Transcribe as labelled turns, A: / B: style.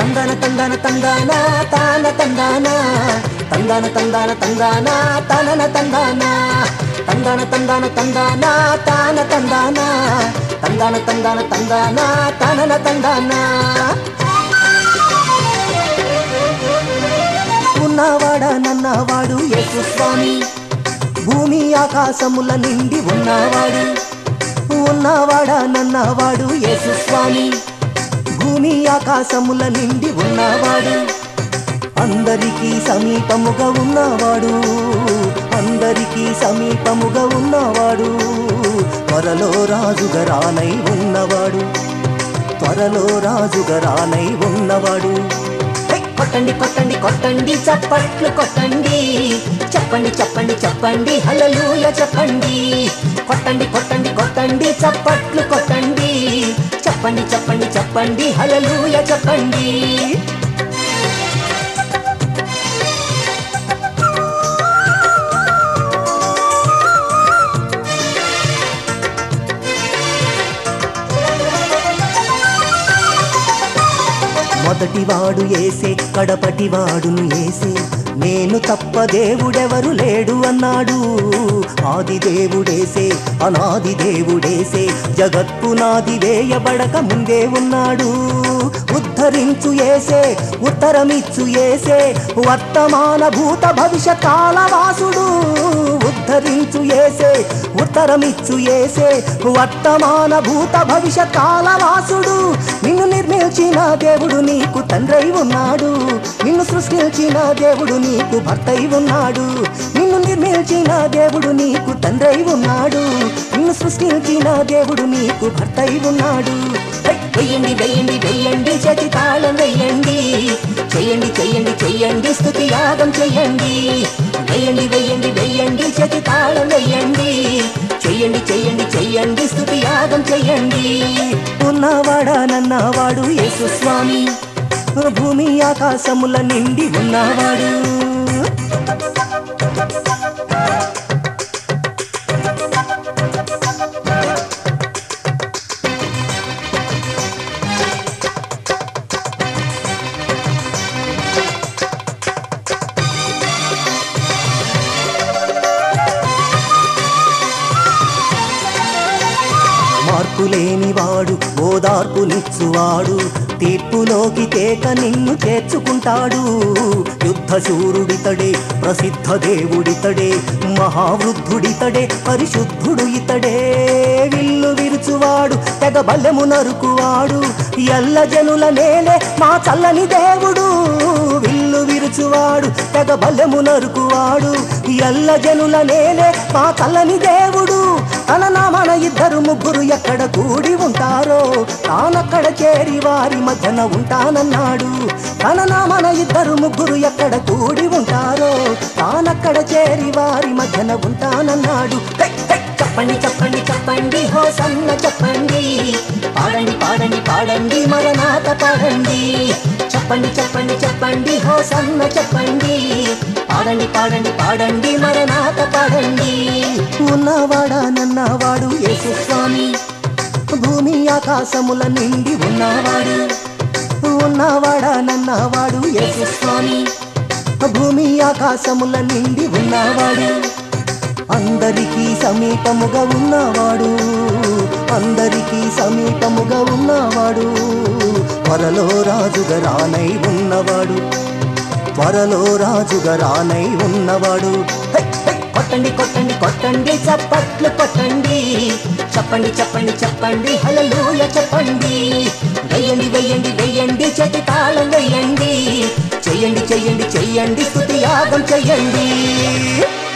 A: తందన తందన తందాన తాన తందాన తందన తందన తందాన తనన తందాన తందన తందన తందాన తాన తందాన తందన తందన తందాన తనన తందాన ఉన్నవాడా నన్నవాడు యేసు స్వామి భూమి ఆకాశముల నిండి ఉన్నవాడు ఉన్నవాడా నన్నవాడు యేసు స్వామి భూమి ఆకాశముల నిండి ఉన్నవాడు అందరికీ సమీపముగా ఉన్నవాడు అందరికీ సమీపముగా ఉన్నవాడు త్వరలో రాజుగా రానై ఉన్నవాడు త్వరలో రాజుగా రానై ఉన్నవాడు హే! కొట్టండి కొట్టండి కొట్టండి చప్పట్లు కొట్టండి చెప్పండి చెప్పండి చెప్పండి హల్లెలూయ చెప్పండి కొట్టండి కొట్టండి కొట్టండి చప్పట్లు కొట్టండి చెప్పండి చెప్పండి చెప్పండి హల్లెలూయ చెప్పండి మొదటివాడు ఏసే కడపటివాడును ఏసే నేను తప్ప దేవుడెవరు లేడు అన్నాడు ఆది దేవుడేసే అనాది దేవుడేసే జగత్పునాది వేయబడక ముందే ఉన్నాడు ఉద్ధరించు ఏసే ఉత్తరమిచ్చు ఏసే వర్తమాన భూత భవిష్య కాలవాసుడు ఉద్ధరించు ఏసే ఉత్తరమిచ్చు ఏసే వర్తమాన భూత భవిష్య కాలవాసుడు నిన్ను నిర్మించిన దేవుడు నీకు తండ్రై ఉన్నాడు నిన్ను సృష్టించిన దేవుడు నీకు భర్తై ఉన్నాడు నిన్ను నిర్మించిన దేవుడు నీకు తండ్రై ఉన్నాడు నిన్ను సృష్టించిన దేవుడు నీకు భర్తై ఉన్నాడు హై! వెయ్యండి వెయ్యండి వెయ్యండి చేతి తాళం వెయ్యండి చెయ్యండి చెయ్యండి చెయ్యండి స్థుతి యాగం చెయ్యండి వెయ్యండి వెయ్యండి వెయ్యండి చేతి తాళం వెయ్యండి చెయ్యండి చెయ్యండి చెయ్యండి స్థుతి యాగం చెయ్యండి ఉన్నవాడా నన్నవాడు యేసు స్వామి భూమి ఆకాశముల నిండి ఉన్నవాడు మార్పులేనివాడు ఓదార్పునిచ్చువాడు తీర్పులోకి తేక నిన్ను చేర్చుకుంటాడు యుద్ధ శూరుడితడే ప్రసిద్ధ దేవుడితడే మహావృద్ధుడితడే పరిశుద్ధుడు ఇతడే విల్లు విరుచువాడు తెగ బల్లెము నరుకువాడు ఎల్ల జనుల నేలే మా చల్లని దేవుడు విల్లు విరుచువాడు తెగ బల్లెము నరుకువాడు ఎల్ల జనుల నేలే మా చల్లని దేవుడు తన నామన ఇద్దరు ముగ్గురు ఎక్కడ కూడి ఉంటారో తానక్కడ చేరి వారి మధ్యన ఉంటానన్నాడు తన నామన ఇద్దరు ముగ్గురు ఎక్కడ కూడి ఉంటారో తానక్కడ చేరి వారి మధ్యన ఉంటానన్నాడు హై, హై, చెప్పండి చెప్పండి చెప్పండి హో సన్న చెప్పండి పాడండి పాడండి పాడండి మరనాథ పాడండి చెప్పండి చెప్పండి చెప్పండి హో సన్న చెప్పండి పాడండి పాడండి పాడండి మరనాథ పాడండి ఉన్నవాడా నన్నవాడు యేసు స్వామి భూమి ఆకాశముల నిండి ఉన్నవాడు ఉన్నవాడా నన్నవాడు యేసు స్వామి భూమి ఆకాశముల నిండి ఉన్నవాడు అందరికీ సమీపముగా ఉన్నవాడు అందరికీ సమీపముగా ఉన్నవాడు త్వరలో రాజుగా రానై ఉన్నవాడు త్వరలో రాజుగా రానై ఉన్నవాడు హై, హై! కొట్టండి కొట్టండి కొట్టండి చప్పట్లు కొట్టండి చెప్పండి చెప్పండి చెప్పండి హల్లెలూయా చెప్పండి వెయ్యండి వెయ్యండి వెయ్యండి చేతి తాళం వెయ్యండి చెయ్యండి చెయ్యండి చెయ్యండి స్తుతి యాగం చెయ్యండి